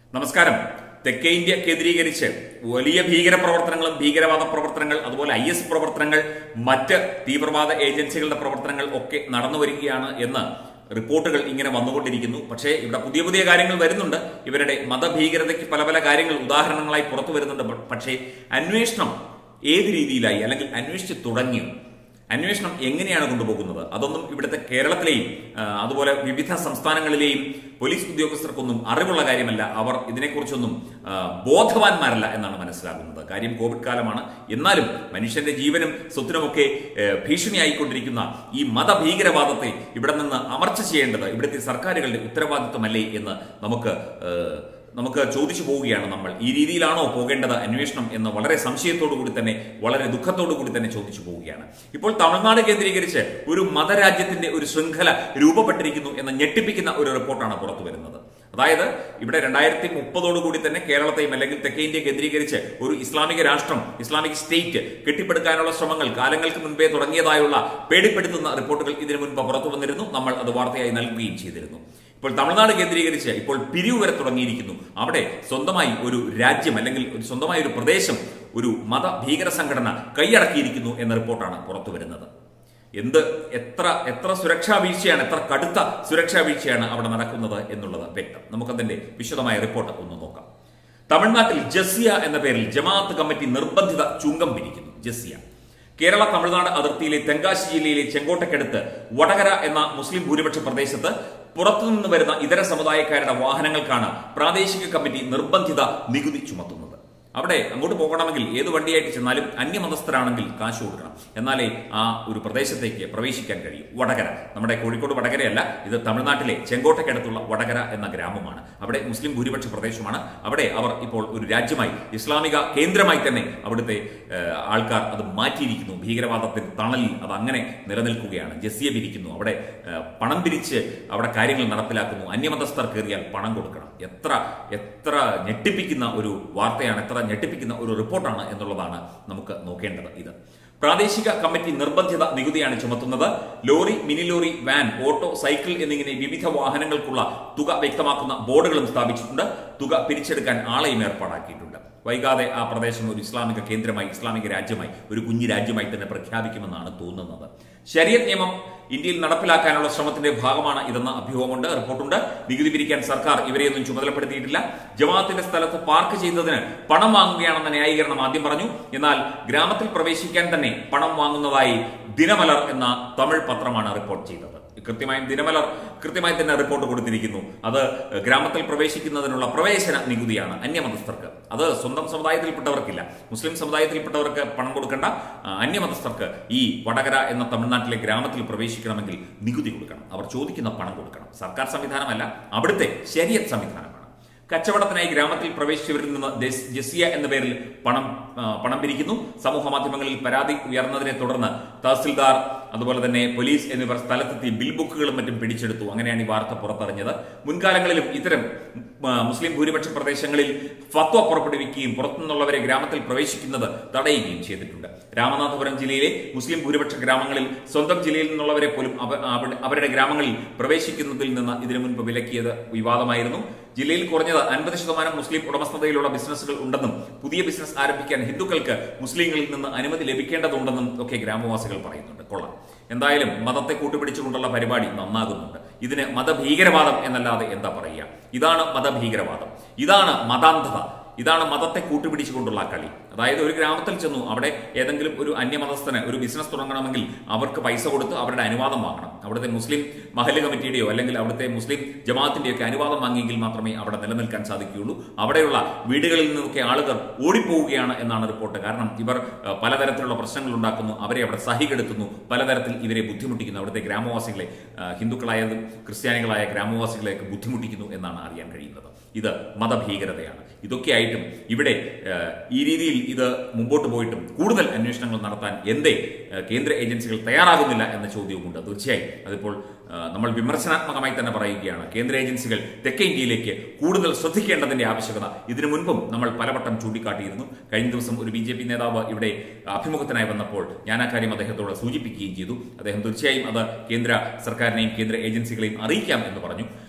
നമസ്കാരം തെക്കേ ഇന്ത്യ കേന്ദ്രീകരിച്ച് വലിയ ഭീകര പ്രവർത്തനങ്ങളും ഭീകരവാദ പ്രവർത്തനങ്ങൾ അതുപോലെ ഐ എസ് പ്രവർത്തനങ്ങൾ മറ്റ് തീവ്രവാദ ഏജൻസികളുടെ പ്രവർത്തനങ്ങൾ ഒക്കെ നടന്നു വരികയാണ് എന്ന് റിപ്പോർട്ടുകൾ ഇങ്ങനെ വന്നുകൊണ്ടിരിക്കുന്നു പക്ഷേ ഇവിടെ പുതിയ പുതിയ കാര്യങ്ങൾ വരുന്നുണ്ട് ഇവരുടെ മതഭീകരതയ്ക്ക് പല പല കാര്യങ്ങൾ ഉദാഹരണങ്ങളായി പുറത്തു വരുന്നുണ്ട് പക്ഷേ അന്വേഷണം ഏത് രീതിയിലായി അല്ലെങ്കിൽ അന്വേഷിച്ച് തുടങ്ങിയോ അന്വേഷണം എങ്ങനെയാണ് കൊണ്ടുപോകുന്നത് അതൊന്നും ഇവിടുത്തെ കേരളത്തിലെയും ആ, അതുപോലെ വിവിധ സംസ്ഥാനങ്ങളിലെയും പോലീസ് ഉദ്യോഗസ്ഥർക്കൊന്നും അറിവുള്ള കാര്യമല്ല അവർ ഇതിനെക്കുറിച്ചൊന്നും ആ, ബോധവാന്മാരല്ല എന്നാണ് മനസ്സിലാകുന്നത് കാര്യം കോവിഡ് കാലമാണ് എന്നാലും മനുഷ്യന്റെ ജീവനും സ്വത്തിനുമൊക്കെ ഏ, ഭീഷണിയായിക്കൊണ്ടിരിക്കുന്ന ഈ മതഭീകരവാദത്തെ ഇവിടെ നിന്ന് അമർച്ച ചെയ്യേണ്ടത് ഇവിടുത്തെ സർക്കാരുകളുടെ ഉത്തരവാദിത്വമല്ലേ എന്ന് നമുക്ക് ഏ, നമുക്ക് ചോദിച്ചു പോവുകയാണ് നമ്മൾ ഈ രീതിയിലാണോ പോകേണ്ടത് അന്വേഷണം എന്ന് വളരെ സംശയത്തോടു കൂടി തന്നെ വളരെ ദുഃഖത്തോടു കൂടി തന്നെ ചോദിച്ചു പോവുകയാണ് ഇപ്പോൾ തമിഴ്നാട് കേന്ദ്രീകരിച്ച് ഒരു മതരാജ്യത്തിന്റെ ഒരു ശൃംഖല രൂപപ്പെട്ടിരിക്കുന്നു എന്ന ഞെട്ടിപ്പിക്കുന്ന ഒരു റിപ്പോർട്ടാണ് പുറത്തു വരുന്നത് അതായത് ഇവിടെ രണ്ടായിരത്തി മുപ്പതോടുകൂടി തന്നെ കേരളത്തെയും അല്ലെങ്കിൽ തെക്കേ ഇന്ത്യ കേന്ദ്രീകരിച്ച് ഒരു ഇസ്ലാമിക രാഷ്ട്രം ഇസ്ലാമിക് സ്റ്റേറ്റ് കെട്ടിപ്പടുക്കാനുള്ള ശ്രമങ്ങൾ കാലങ്ങൾക്ക് മുൻപേ തുടങ്ങിയതായുള്ള പേടിപ്പെടുത്തുന്ന റിപ്പോർട്ടുകൾ ഇതിനു മുൻപ് പുറത്തു വന്നിരുന്നു നമ്മൾ അത് വാർത്തയായി നൽകുകയും ചെയ്തിരുന്നു ഇപ്പോൾ തമിഴ്നാട് കേന്ദ്രീകരിച്ച് ഇപ്പോൾ പിരിവ് വരെ തുടങ്ങിയിരിക്കുന്നു അവിടെ സ്വന്തമായി ഒരു രാജ്യം അല്ലെങ്കിൽ ഒരു സ്വന്തമായ ഒരു പ്രദേശം ഒരു മത ഭീകര സംഘടന കൈയടക്കിയിരിക്കുന്നു എന്ന റിപ്പോർട്ടാണ് പുറത്തു വരുന്നത് എന്ത് എത്ര എത്ര സുരക്ഷാ വീഴ്ചയാണ് എത്ര കടുത്ത സുരക്ഷാ വീഴ്ചയാണ് അവിടെ നടക്കുന്നത് എന്നുള്ളത് വ്യക്തം നമുക്കതിന്റെ വിശദമായ റിപ്പോർട്ട് ഒന്ന് നോക്കാം തമിഴ്നാട്ടിൽ ജസിയ എന്ന പേരിൽ ജമാഅത്ത് കമ്മിറ്റി നിർബന്ധിത ചുങ്കം പിരിക്കുന്നു ജസിയ കേരള തമിഴ്നാട് അതിർത്തിയിലെ തെങ്കാശി ജില്ലയിലെ ചെങ്കോട്ടയ്ക്കടുത്ത് വടകര എന്ന മുസ്ലിം ഭൂരിപക്ഷ പ്രദേശത്ത് പുറത്തുനിന്ന് വരുന്ന ഇതര സമുദായക്കാരുടെ വാഹനങ്ങൾക്കാണ് പ്രാദേശിക കമ്മിറ്റി നിർബന്ധിത നികുതി ചുമത്തുന്നത് അവിടെ അങ്ങോട്ട് പോകണമെങ്കിൽ ഏത് വണ്ടിയായിട്ട് ചെന്നാലും അന്യമതസ്ഥരാണെങ്കിൽ കാശ് കൊടുക്കണം എന്നാലേ ആ ഒരു പ്രദേശത്തേക്ക് പ്രവേശിക്കാൻ കഴിയും വടകര നമ്മുടെ കോഴിക്കോട് വടകരയല്ല ഇത് തമിഴ്നാട്ടിലെ ചെങ്കോട്ടയ്ക്കടുത്തുള്ള വടകര എന്ന ഗ്രാമമാണ് അവിടെ മുസ്ലിം ഭൂരിപക്ഷ പ്രദേശമാണ് അവിടെ അവർ ഇപ്പോൾ ഒരു രാജ്യമായി ഇസ്ലാമിക കേന്ദ്രമായി തന്നെ അവിടുത്തെ ഏഹ്, ആൾക്കാർ അത് മാറ്റിയിരിക്കുന്നു ഭീകരവാദത്തിന് തണലിൽ അത് അങ്ങനെ നിലനിൽക്കുകയാണ് ജസിയ പിരിക്കുന്നു അവിടെ ഏഹ്, പണം പിരിച്ച് അവിടെ കാര്യങ്ങൾ നടപ്പിലാക്കുന്നു അന്യമതസ്ഥർ കയറിയാൽ പണം കൊടുക്കണം എത്ര എത്ര ഞെട്ടിപ്പിക്കുന്ന ഒരു വാർത്തയാണ് എത്ര ഞെട്ടിപ്പിക്കുന്ന ഒരു റിപ്പോർട്ടാണ് എന്നുള്ളതാണ് നമുക്ക് നോക്കേണ്ടത് ഇത് പ്രാദേശിക കമ്മിറ്റി നിർബന്ധിത നികുതിയാണ് ചുമത്തുന്നത് lorry mini lorry van auto cycle എന്നിങ്ങനെ വിവിധ വാഹനങ്ങൾക്കുള്ള തുക വ്യക്തമാക്കുന്ന ബോർഡുകളും സ്ഥാപിച്ചിട്ടുണ്ട് തുക പിരിച്ചെടുക്കാൻ ആളെയും ഏർപ്പാടാക്കിയിട്ടുണ്ട് വൈകാതെ ആ പ്രദേശം ഒരു ഇസ്ലാമിക കേന്ദ്രമായി ഇസ്ലാമിക രാജ്യമായി ഒരു കുഞ്ഞു രാജ്യമായി തന്നെ പ്രഖ്യാപിക്കുമെന്നാണ് തോന്നുന്നത് ശരീരത് നിയമം ഇന്ത്യയിൽ നടപ്പിലാക്കാനുള്ള ശ്രമത്തിന്റെ ഭാഗമാണ് ഇതെന്ന അഭ്യൂഹമുണ്ട് റിപ്പോർട്ടുണ്ട് നികുതി പിരിക്കാൻ സർക്കാർ ഇവരെയൊന്നും ചുമതലപ്പെടുത്തിയിട്ടില്ല ജമാഅത്തിന്റെ സ്ഥലത്ത് പാർക്ക് ചെയ്തതിന് പണം വാങ്ങുകയാണെന്ന ന്യായീകരണം ആദ്യം പറഞ്ഞു എന്നാൽ ഗ്രാമത്തിൽ പ്രവേശിക്കാൻ തന്നെ പണം വാങ്ങുന്നതായി ദിനമലർ എന്ന തമിഴ് പത്രമാണ് റിപ്പോർട്ട് ചെയ്തത് കൃത്യമായും ദിനമലർ കൃത്യമായി തന്നെ റിപ്പോർട്ട് കൊടുത്തിരിക്കുന്നു അത് ഗ്രാമത്തിൽ പ്രവേശിക്കുന്നതിനുള്ള പ്രവേശന നികുതിയാണ് അന്യമതസ്ഥർക്ക് അത് സ്വന്തം സമുദായത്തിൽപ്പെട്ടവർക്കില്ല മുസ്ലിം സമുദായത്തിൽപ്പെട്ടവർക്ക് പണം കൊടുക്കേണ്ട ആ, അന്യമതസ്ഥർക്ക് ഈ വടകര എന്ന തമിഴ്നാട്ടിലെ ഗ്രാമത്തിൽ പ്രവേശിക്കണമെങ്കിൽ നികുതി കൊടുക്കണം അവർ ചോദിക്കുന്ന പണം കൊടുക്കണം സർക്കാർ സംവിധാനമല്ല അവിടുത്തെ ശരിയത് സംവിധാനമാണ് കച്ചവടത്തിനായി ഗ്രാമത്തിൽ പ്രവേശിച്ചവരിൽ നിന്ന് ജസ്- ജസിയ എന്ന പേരിൽ പണം ആ, പണം പിരിക്കുന്നു സമൂഹ മാധ്യമങ്ങളിൽ പരാതി ഉയർന്നതിനെ തുടർന്ന് തഹസിൽദാർ അതുപോലെ തന്നെ പോലീസ് എന്നിവർ സ്ഥലത്തെത്തി ബിൽ ബുക്കുകളും മറ്റും പിടിച്ചെടുത്തു അങ്ങനെയാണ് ഈ വാർത്ത പുറത്തറിഞ്ഞത് മുൻകാലങ്ങളിലും ഇത്തരം ആ, മുസ്ലിം ഭൂരിപക്ഷ പ്രദേശങ്ങളിൽ ഫത്വ പുറപ്പെടുവിക്കുകയും പുറത്തുനിന്നുള്ളവരെ ഗ്രാമത്തിൽ പ്രവേശിക്കുന്നത് തടയുകയും ചെയ്തിട്ടുണ്ട് രാമനാഥപുരം ജില്ലയിലെ മുസ്ലിം ഭൂരിപക്ഷ ഗ്രാമങ്ങളിൽ സ്വന്തം ജില്ലയിൽ നിന്നുള്ളവരെ പോലും അവ- അവ- അവരുടെ ഗ്രാമങ്ങളിൽ പ്രവേശിക്കുന്നതിൽ നിന്ന് ഇതിനു മുൻപ് വിലക്കിയത് വിവാദമായിരുന്നു ജില്ലയിൽ കുറഞ്ഞത് അൻപത് ശതമാനം മുസ്ലിം ഉടമസ്ഥതയിലുള്ള ബിസിനസ്സുകൾ ഉണ്ടെന്നും പുതിയ ബിസിനസ് ആരംഭിക്കാൻ ഹിന്ദുക്കൾക്ക് മുസ്ലിങ്ങളിൽ നിന്ന് അനുമതി ലഭിക്കേണ്ടതുണ്ടെന്നും ഒക്കെ ഗ്രാമവാസികൾ പറയുന്നുണ്ട് കൊള്ളാം എന്തായാലും മതത്തെ കൂട്ടുപിടിച്ചുകൊണ്ടുള്ള പരിപാടി നന്നാകുന്നുണ്ട് ഇതിന് മതഭീകരവാദം എന്നല്ലാതെ എന്താ പറയുക ഇതാണ് മതഭീകരവാദം ഇതാണ് മതാന്ധത ഇതാണ് മതത്തെ കൂട്ടുപിടിച്ചുകൊണ്ടുള്ള കളി അതായത് ഒരു ഗ്രാമത്തിൽ ചെന്നു അവിടെ ഏതെങ്കിലും ഒരു അന്യമതസ്ഥന് ഒരു ബിസിനസ് തുടങ്ങണമെങ്കിൽ അവർക്ക് പൈസ കൊടുത്ത് അവരുടെ അനുവാദം വാങ്ങണം അവിടുത്തെ മുസ്ലിം മഹല് കമ്മിറ്റിയുടെയോ അല്ലെങ്കിൽ അവിടുത്തെ മുസ്ലിം ജമാഅത്തിന്റെയോ ഒക്കെ അനുവാദം വാങ്ങിയെങ്കിൽ മാത്രമേ അവിടെ നിലനിൽക്കാൻ സാധിക്കുകയുള്ളൂ അവിടെയുള്ള വീടുകളിൽ നിന്നൊക്കെ ആളുകൾ ഓടിപ്പോവുകയാണ് എന്നാണ് റിപ്പോർട്ട് കാരണം ഇവർ ഏഹ്, പലതരത്തിലുള്ള പ്രശ്നങ്ങൾ ഉണ്ടാക്കുന്നു അവരെ അവിടെ സഹികെടുത്തുന്നു പലതരത്തിൽ ഇവരെ ബുദ്ധിമുട്ടിക്കുന്നു അവിടുത്തെ ഗ്രാമവാസികളെ ഏഹ്, ഹിന്ദുക്കളായതും ക്രിസ്ത്യാനികളായ ഗ്രാമവാസികളെയൊക്കെ ബുദ്ധിമുട്ടിക്കുന്നു എന്നാണ് അറിയാൻ കഴിയുന്നത് ഇത് മതഭീകരതയാണ് ഇതൊക്കെയായിട്ടും ഇവിടെ ഏഹ്, ഈ രീതിയിൽ ഇത് മുമ്പോട്ട് പോയിട്ടും കൂടുതൽ അന്വേഷണങ്ങൾ നടത്താൻ എന്തേ ഏഹ്, കേന്ദ്ര ഏജൻസികൾ തയ്യാറാകുന്നില്ല എന്ന ചോദ്യവുമുണ്ട് തീർച്ചയായും അതിപ്പോൾ ഏഹ്, നമ്മൾ വിമർശനാത്മകമായി തന്നെ പറയുകയാണ് കേന്ദ്ര ഏജൻസികൾ തെക്കേ ഇന്ത്യയിലേക്ക് കൂടുതൽ ശ്രദ്ധിക്കേണ്ടതിന്റെ ആവശ്യകത ഇതിനു മുൻപും നമ്മൾ പലവട്ടം ചൂണ്ടിക്കാട്ടിയിരുന്നു കഴിഞ്ഞ ദിവസം ഒരു ബി ജെ പി നേതാവ് ഇവിടെ അഭിമുഖത്തിനായി വന്നപ്പോൾ ഞാൻ ആ കാര്യം അദ്ദേഹത്തോട് സൂചിപ്പിക്കുകയും ചെയ്തു അദ്ദേഹം തീർച്ചയായും അത് കേന്ദ്ര സർക്കാരിനെയും കേന്ദ്ര ഏജൻസികളെയും അറിയിക്കാം എന്ന് പറഞ്ഞു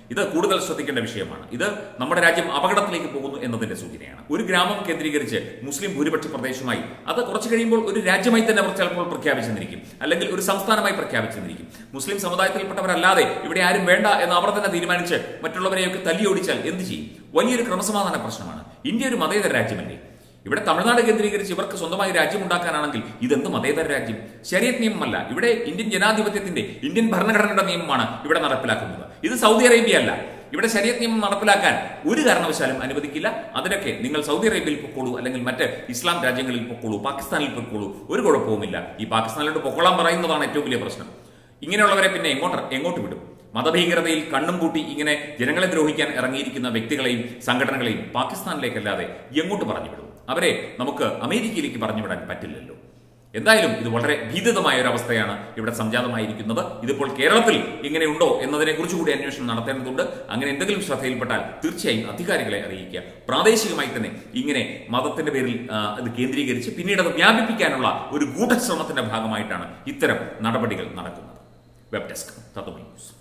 ഇത് കൂടുതൽ ശ്രദ്ധിക്കേണ്ട വിഷയമാണ് ഇത് നമ്മുടെ രാജ്യം അപകടത്തിലേക്ക് പോകുന്നു എന്നതിന്റെ സൂചനയാണ് ഒരു ഗ്രാമം കേന്ദ്രീകരിച്ച് മുസ്ലിം ഭൂരിപക്ഷ പ്രദേശമായി അത് കുറച്ച് കഴിയുമ്പോൾ ഒരു രാജ്യമായി തന്നെ അവർ ചിലപ്പോൾ പ്രഖ്യാപിച്ചെന്നിരിക്കും അല്ലെങ്കിൽ ഒരു സംസ്ഥാനമായി പ്രഖ്യാപിച്ചെന്നിരിക്കും മുസ്ലിം സമുദായത്തിൽപ്പെട്ടവരല്ലാതെ ഇവിടെ ആരും വേണ്ട എന്ന് അവർ തന്നെ തീരുമാനിച്ച് മറ്റുള്ളവരെയൊക്കെ തല്ലിയോടിച്ചാൽ എന്ത് ചെയ്യും വലിയൊരു ക്രമസമാധാന പ്രശ്നമാണ് ഇന്ത്യ ഒരു മതേതര രാജ്യമല്ലേ ഇവിടെ തമിഴ്നാട് കേന്ദ്രീകരിച്ച് ഇവർക്ക് സ്വന്തമായി രാജ്യം ഉണ്ടാക്കാനാണെങ്കിൽ ഇതെന്ത് മതേതര രാജ്യം ശരീരത്ത് നിയമമല്ല ഇവിടെ ഇന്ത്യൻ ജനാധിപത്യത്തിന്റെ ഇന്ത്യൻ ഭരണഘടനയുടെ നിയമമാണ് ഇവിടെ നടപ്പിലാക്കുന്നത് ഇത് സൗദി അറേബ്യ അല്ല ഇവിടെ ശരീരത്ത് നിയമം നടപ്പിലാക്കാൻ ഒരു കാരണവശാലും അനുവദിക്കില്ല അതിനൊക്കെ നിങ്ങൾ സൗദി അറേബ്യയിൽ പൊക്കോളൂ അല്ലെങ്കിൽ മറ്റ് ഇസ്ലാം രാജ്യങ്ങളിൽ പൊക്കോളൂ പാകിസ്ഥാനിൽ പൊക്കോളൂ ഒരു കുഴപ്പവുമില്ല ഈ പാകിസ്ഥാനിലോട്ട് പൊക്കോളാൻ പറയുന്നതാണ് ഏറ്റവും വലിയ പ്രശ്നം ഇങ്ങനെയുള്ളവരെ പിന്നെ എങ്ങോട്ട് എങ്ങോട്ട് വിടും മതഭീകരതയിൽ കണ്ണും കൂട്ടി ഇങ്ങനെ ജനങ്ങളെ ദ്രോഹിക്കാൻ ഇറങ്ങിയിരിക്കുന്ന വ്യക്തികളെയും സംഘടനകളെയും പാകിസ്ഥാനിലേക്കല്ലാതെ എങ്ങോട്ട് പറഞ്ഞു വിടും അവരെ നമുക്ക് അമേരിക്കയിലേക്ക് പറഞ്ഞു വിടാൻ പറ്റില്ലല്ലോ എന്തായാലും ഇത് വളരെ ഭീതിതമായ ഒരു അവസ്ഥയാണ് ഇവിടെ സംജാതമായിരിക്കുന്നത് ഇതിപ്പോൾ കേരളത്തിൽ ഇങ്ങനെയുണ്ടോ എന്നതിനെ കുറിച്ച് കൂടി അന്വേഷണം നടത്തേണ്ടതുണ്ട് അങ്ങനെ എന്തെങ്കിലും ശ്രദ്ധയിൽപ്പെട്ടാൽ തീർച്ചയായും അധികാരികളെ അറിയിക്കുക പ്രാദേശികമായി തന്നെ ഇങ്ങനെ മതത്തിന്റെ പേരിൽ ആ, ഇത് കേന്ദ്രീകരിച്ച് പിന്നീട് അത് വ്യാപിപ്പിക്കാനുള്ള ഒരു ഗൂഢശ്രമത്തിന്റെ ഭാഗമായിട്ടാണ് ഇത്തരം നടപടികൾ നടക്കുന്നത് വെബ് ഡെസ്ക് തത്വമി ന്യൂസ്